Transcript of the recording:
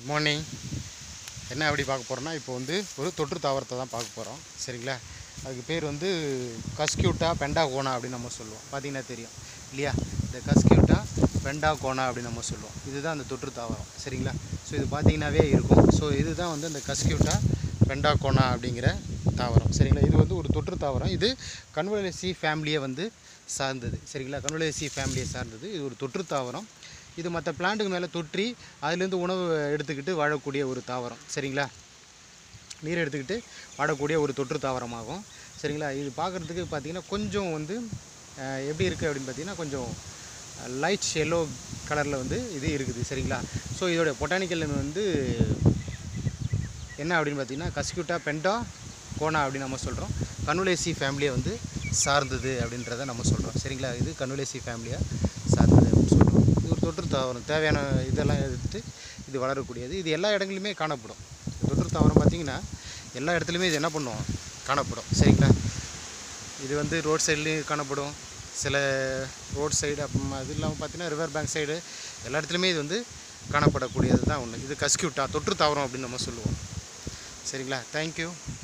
morning என்ன அப்படி பார்க்க போகிறோன்னா இப்போ வந்து ஒரு தொற்று தாவரத்தை தான் பார்க்க போகிறோம் சரிங்களா அதுக்கு பேர் வந்து கஸ்கியூட்டா பெண்டாகோனா அப்படின்னு நம்ம சொல்லுவோம் பார்த்தீங்கன்னா தெரியும் இல்லையா இந்த கஸ்கியூட்டா பெண்டாகோனா அப்படின்னு நம்ம சொல்லுவோம் இதுதான் அந்த தொற்று தாவரம் சரிங்களா ஸோ இது பார்த்தீங்கன்னாவே இருக்கும் ஸோ இதுதான் வந்து அந்த கஸ்கியூட்டா பெண்டாகோனா அப்படிங்கிற தாவரம் சரிங்களா இது வந்து ஒரு தொற்று தாவரம் இது கன்வலேசி ஃபேமிலியை வந்து சார்ந்தது சரிங்களா கன்வலேசி ஃபேமிலியை சார்ந்தது இது ஒரு தொற்று தாவரம் இது மற்ற பிளான்ட்டுக்கு மேலே தொற்றி அதுலேருந்து உணவு எடுத்துக்கிட்டு வாழக்கூடிய ஒரு தாவரம் சரிங்களா நீர் எடுத்துக்கிட்டு வாழக்கூடிய ஒரு தொற்று தாவரமாகும் சரிங்களா இது பார்க்குறதுக்கு பார்த்தீங்கன்னா கொஞ்சம் வந்து அஹ், எப்படி இருக்குது அப்படின்னு பார்த்தீங்கன்னா கொஞ்சம் லைட் எல்லோ கலரில் வந்து இது இருக்குது சரிங்களா ஸோ இதோட பொட்டானிக்கல் நேம் வந்து என்ன அப்படின்னு பார்த்தீங்கன்னா கஸ்கியூட்டா பெண்டா கோனா அப்படின்னு நம்ம சொல்கிறோம் கன்வலேசி ஃபேமிலியை வந்து சார்ந்தது அப்படின்றத நம்ம சொல்கிறோம் சரிங்களா இது கன்வலேசி ஃபேமிலியை சார்ந்தது அப்படின்னு சொல்கிறோம் இது ஒரு தொற்று தாவரம் தேவையான இதெல்லாம் எடுத்துட்டு இது வளரக்கூடியது இது எல்லா இடங்களிலுமே காணப்படும் இந்த தொற்று தாவரம் பார்த்திங்கன்னா எல்லா இடத்துலையுமே இது என்ன பண்ணும் காணப்படும் சரிங்களா இது வந்து ரோட் சைட்லேயும் காணப்படும் சில ரோட் சைடு அப்புறமா அது இல்லாமல் பார்த்தீங்கன்னா ரிவர் பேங்க் சைடு எல்லா இடத்துலையுமே இது வந்து காணப்படக்கூடியது தான் ஒன்று இது கஸ்கியூட்டா தொற்று தாவரம் அப்படின்னு நம்ம சொல்லுவோம் சரிங்களா தேங்க்யூ